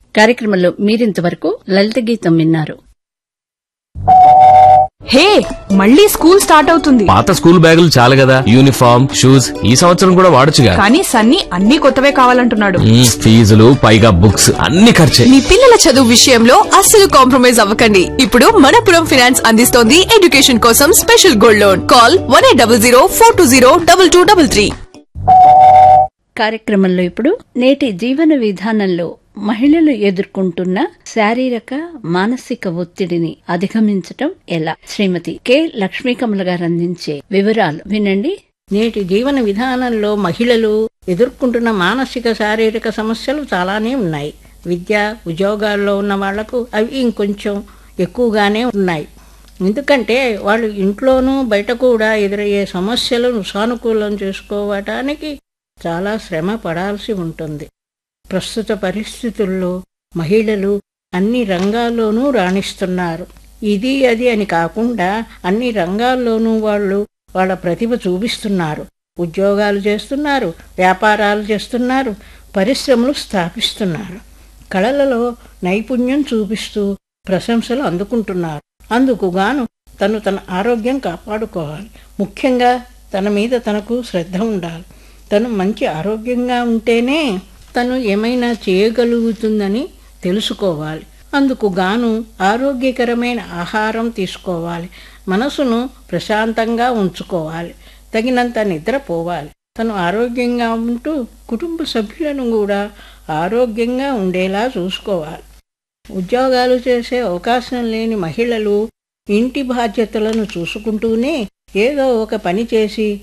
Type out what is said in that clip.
కార్యక్రమంలో మీరింతవరకు లలిత గీతం విన్నారు హే మళ్ళీ స్కూల్ స్టార్ట్ అవుతుంది పాత స్కూల్ బ్యాగులు చాలు కదా యూనిఫామ్ షూస్ ఈ సంవత్సరం కూడా వాడొచ్చుగా కానీ సన్నీ అన్ని కొత్తవే కావాలంటున్నాడు మ్మ్, ఫీజులు పైగా బుక్స్ అన్ని ఖర్చే మీ పిల్లల చదువు విషయంలో అస్సలు కాంప్రమైజ్ అవ్వకండి ఇప్పుడు మనపురం ఫైనాన్స్ అందిస్తోంది ఎడ్యుకేషన్ కోసం special gold loan call one eight double zero four two zero double two double three కార్యక్రమంలో ఇప్పుడు నేటి జీవన విధానంలో మహిళలు ఎదుర్కొంటున్న శారీరక మానసిక ఒత్తిడిని అధిగమించటం ఎలా శ్రీమతి కె లక్ష్మీకమల గారు అందించే వివరాలు వినండి నేటి జీవన విధానంలో మహిళలు ఎదుర్కొంటున్న మానసిక శారీరక సమస్యలు చాలానే ఉన్నాయి విద్య ఉద్యోగాల్లో ఉన్న వాళ్లకు అవి ఇంకొంచెం ఎక్కువగానే ఉన్నాయి ఎందుకంటే వాళ్ళు ఇంట్లోనూ బయట కూడా ఎదురయ్యే సమస్యలను సానుకూలం చేసుకోవటానికి చాలా శ్రమ పడాల్సి ఉంటుంది ప్రస్తుత పరిస్థితుల్లో మహిళలు అన్ని రంగాల్లోనూ రాణిస్తున్నారు ఇది అది అని కాకుండా అన్ని రంగాల్లోనూ వాళ్ళు వాళ్ళ ప్రతిభ చూపిస్తున్నారు ఉద్యోగాలు చేస్తున్నారు వ్యాపారాలు చేస్తున్నారు పరిశ్రమలు స్థాపిస్తున్నారు కళలలో నైపుణ్యం చూపిస్తూ ప్రశంసలు అందుకుంటున్నారు అందుకు గాను తను తన ఆరోగ్యం కాపాడుకోవాలి ముఖ్యంగా తన మీద తనకు శ్రద్ధ ఉండాలి తను మంచి ఆరోగ్యంగా ఉంటేనే తను ఏమైనా చేయగలుగుతుందని తెలుసుకోవాలి అందుకు గాను ఆరోగ్యకరమైన ఆహారం తీసుకోవాలి మనసును ప్రశాంతంగా ఉంచుకోవాలి తగినంత నిద్రపోవాలి తను ఆరోగ్యంగా ఉంటూ కుటుంబ సభ్యులను కూడా ఆరోగ్యంగా ఉండేలా చూసుకోవాలి ఉద్యోగాలు చేసే అవకాశం లేని మహిళలు ఇంటి బాధ్యతలను చూసుకుంటూనే ఏదో ఒక పని చేసి